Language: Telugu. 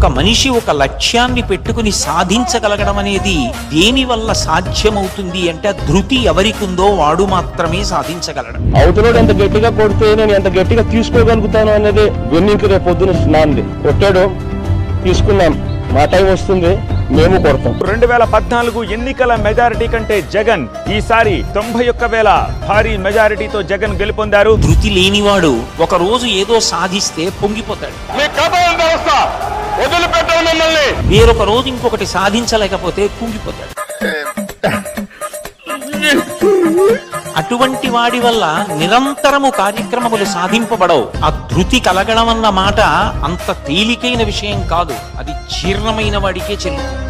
ఒక మనిషి ఒక లక్ష్యాన్ని పెట్టుకుని సాధించగలగడం అనేది దేని వల్ల సాధ్యమవుతుంది అంటే ఆ ధృతి ఎవరికుందో వాడు మాత్రమే సాధించగలడు అవతలోడు ఎంత గట్టిగా కొడితే నేను ఎంత గట్టిగా తీసుకోగలుగుతాను అనేది వెన్నింకి రేపు పొద్దున నాంది కొట్టాడు తీసుకున్నాం మా టైం వస్తుంది మేము కొడతాం రెండు వేల పద్నాలుగు ఎన్నికల మెజారిటీ కంటే జగన్ ఈసారి తొంభై ఒక్క వేల భారీ మెజారిటీతో జగన్ గెలుపొందారు ధృతి లేనివాడు ఒక రోజు ఏదో సాధిస్తే పొంగిపోతాడు వదిలిపెట్టాం మమ్మల్ని వేరొక రోజు ఇంకొకటి సాధించలేకపోతే కుంగిపోతాడు అటువంటి వాడి వల్ల నిరంతరము కార్యక్రమములు సాధింపబడవు ఆ ధృతి కలగడం అన్న మాట అంత తేలికైన విషయం కాదు అది జీర్ణమైన వాడికే చెల్లుతుంది